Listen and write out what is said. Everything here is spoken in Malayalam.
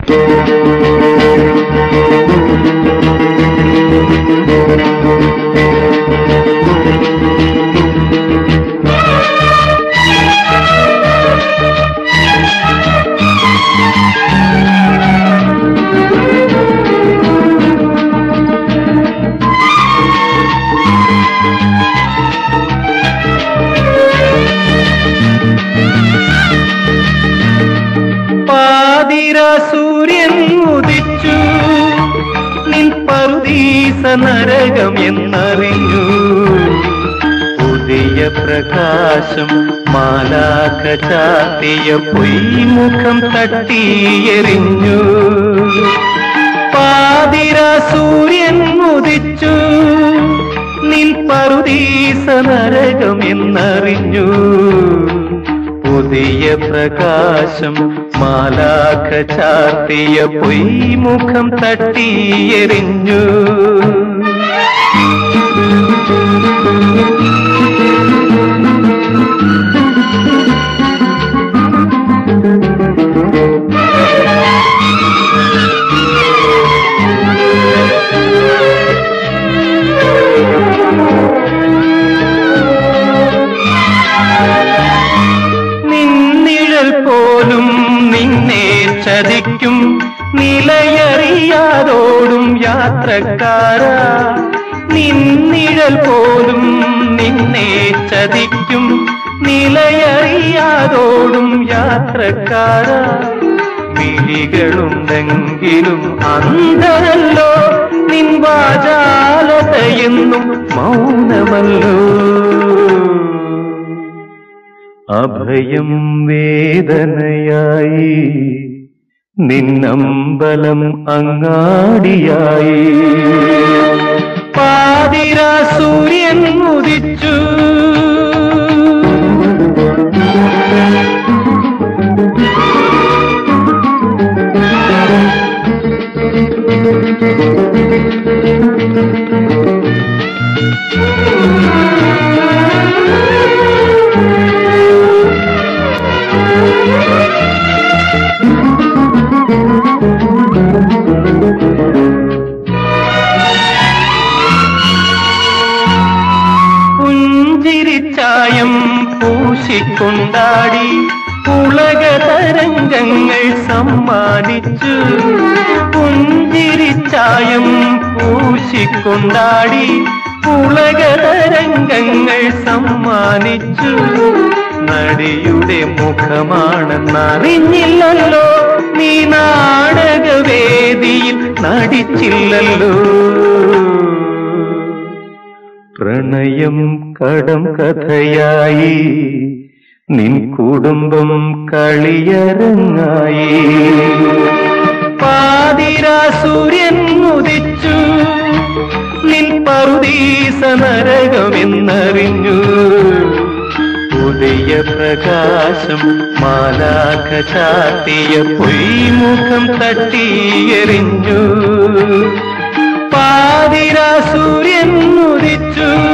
പാതിര സൂര്യൻ ഉദിച്ചു നിൻ പറുദീസ നരകം എന്നറിഞ്ഞു പുതിയ പ്രകാശം മാലാഖ ചാത്തിയ പൊയ്മുഖം തട്ടിയെറിഞ്ഞു പാതിര സൂര്യൻ ഉദിച്ചു നിൻ പറുദീസ നരകം എന്നറിഞ്ഞു പുതിയ പ്രകാശം മാലാഖ ചാർത്തിയ പൊയ്മുഖം തട്ടിയെറിഞ്ഞു നിന്നിഴൽ പോലും നിന്നെ ചതിക്കും നിലയറിയാതോടും യാത്രക്കാരാ നിന്നിഴൽ പോലും നിന്നെ ചതിക്കും നിലയറിയാതോടും യാത്രക്കാരാ വിളികളുണ്ടെങ്കിലും അന്ധരല്ലോ നിൻ വാചാലതയെന്നും മൗനമല്ലോ അഭയം വേദനയായി നിന്നമ്പലം അങ്ങാടിയായി പാതിര സൂര്യൻ ഉദിച്ചു പുഞ്ചിരിച്ചായം പൂശിക്കൊണ്ടാടി ഉലക തരംഗങ്ങൾ സമ്മാനിച്ചു പുഞ്ചിരിച്ചായം പൂശിക്കൊണ്ടാടി ഉലക തരംഗങ്ങൾ സമ്മാനിച്ചു നടിയുടെ മുഖമാണെന്നറിഞ്ഞില്ലല്ലോ നീ നാടകവേദിയിൽ നടിച്ചില്ലല്ലോ പ്രണയം കടം കഥയായി നിൻ കുടുംബം കളിയരങ്ങായി പാതിര സൂര്യൻ ഉദിച്ചു നിൻ പറുദീസ നരകമെന്നറിഞ്ഞു പുതിയ പ്രകാശം മാലാഖ ചാത്തിയ പൊയ്മുഖം തട്ടിയെറിഞ്ഞു പാതിര സൂര്യൻ ഉദിച്ചു